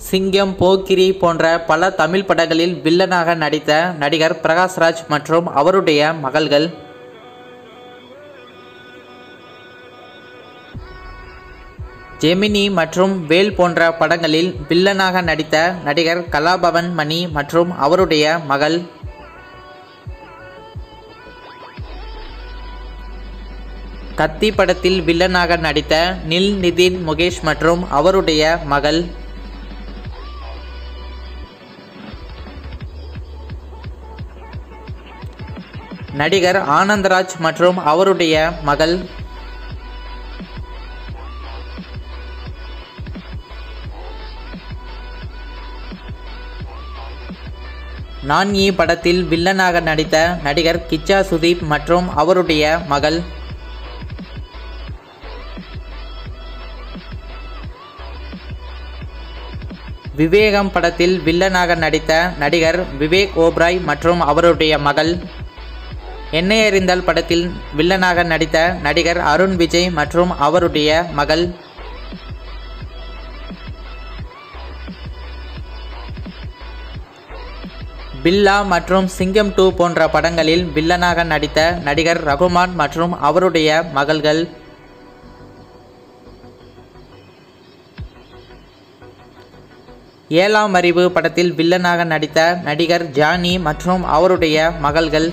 சிங்கம் போக்கிரி போன்ற பல தமிழ் படங்களில் வில்லனாக நடித்த நடிகர் பிரகாஷ்ராஜ் மற்றும் அவருடைய மகள்கள் ஜெமினி மற்றும் வேல் போன்ற படங்களில் வில்லனாக நடித்த நடிகர் கலாபவன் மணி மற்றும் அவருடைய மகள் கத்தி படத்தில் வில்லனாக நடித்த நில் நிதின் முகேஷ் மற்றும் அவருடைய மகள் நடிகர் ஆனந்தராஜ் மற்றும் அவருடைய மகள் நான் ஈ படத்தில் வில்லனாக நடித்த நடிகர் கிச்சா சுதீப் மற்றும் அவருடைய மகள் விவேகம் படத்தில் வில்லனாக நடித்த நடிகர் விவேக் ஓப்ராய் மற்றும் அவருடைய மகள் என்னை அறிந்தால் படத்தில் வில்லனாக நடித்த நடிகர் அருண் விஜய் மற்றும் அவருடைய மகள் பில்லா மற்றும் சிங்கம் டூ போன்ற படங்களில் வில்லனாக நடித்த நடிகர் ரகுமான் மற்றும் அவருடைய மகள்கள் ஏழாம் அறிவு படத்தில் வில்லனாக நடித்த நடிகர் ஜானி மற்றும் அவருடைய மகள்கள்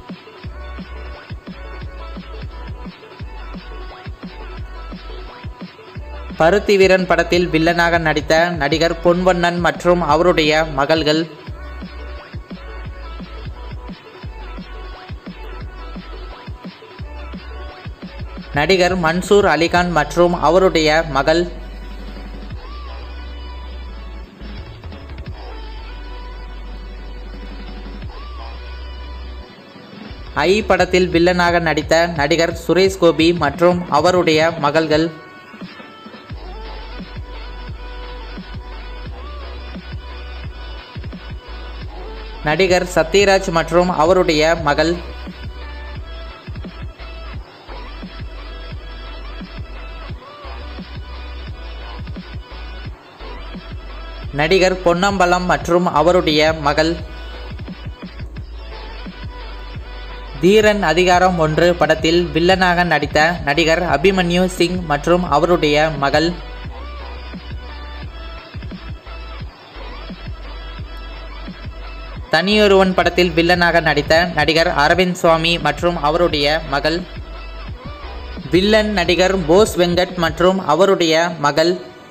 பருத்தி வீரன் படத்தில் வில்லனாக நடித்த நடிகர் பொன்வண்ணன் மற்றும் அவருடைய மகள்கள் நடிகர் மன்சூர் அலிகான் மற்றும் அவருடைய மகள் ஐ படத்தில் வில்லனாக நடித்த நடிகர் சுரேஷ் கோபி மற்றும் அவருடைய மகள்கள் நடிகர் சத்யராஜ் மற்றும் அவருடைய மகள் நடிகர் பொன்னம்பலம் மற்றும் அவருடைய மகள் தீரன் அதிகாரம் ஒன்று படத்தில் வில்லனாக நடித்த நடிகர் அபிமன்யு சிங் மற்றும் அவருடைய மகள் தனியொருவன் படத்தில் வில்லனாக நடித்த நடிகர் அரவிந்த் சுவாமி மற்றும் அவருடைய மகள் வில்லன் நடிகர் போஸ் வெங்கட் மற்றும் அவருடைய மகள்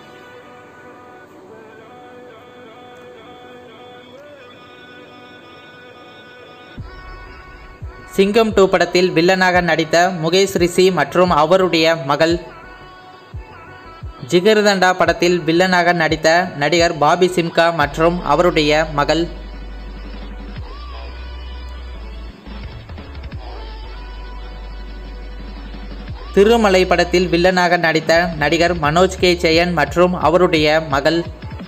சிங்கம் டூ படத்தில் வில்லனாக நடித்த முகேஷ் ரிஷி மற்றும் அவருடைய மகள் ஜிகர்தண்டா படத்தில் வில்லனாக நடித்த நடிகர் பாபி சிம்கா மற்றும் அவருடைய மகள் திருமலை படத்தில் வில்லனாக நடித்த நடிகர் மனோஜ் கே ஜெயன் மற்றும் அவருடைய மகள்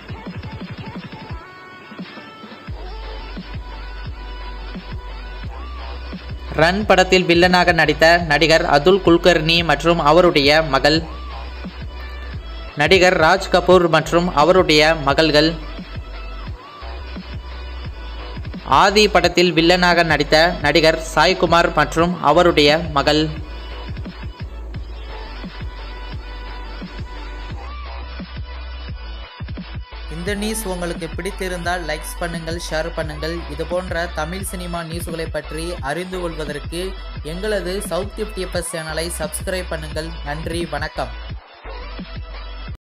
ரன் படத்தில் வில்லனாக நடித்த நடிகர் அதுல் குல்கர்னி மற்றும் அவருடைய மகள் நடிகர் ராஜ் கபூர் மற்றும் அவருடைய மகள்கள் ஆதி படத்தில் வில்லனாக நடித்த நடிகர் சாய்குமார் மற்றும் அவருடைய மகள் இந்த நியூஸ் உங்களுக்கு பிடித்திருந்தால் லைக்ஸ் பண்ணுங்கள் ஷேர் பண்ணுங்கள் இது போன்ற தமிழ் சினிமா நியூஸ்களை பற்றி அறிந்து கொள்வதற்கு எங்களது சவுத் எஃப்டிஎஃப்எஸ் சேனலை சப்ஸ்கிரைப் பண்ணுங்கள் நன்றி வணக்கம்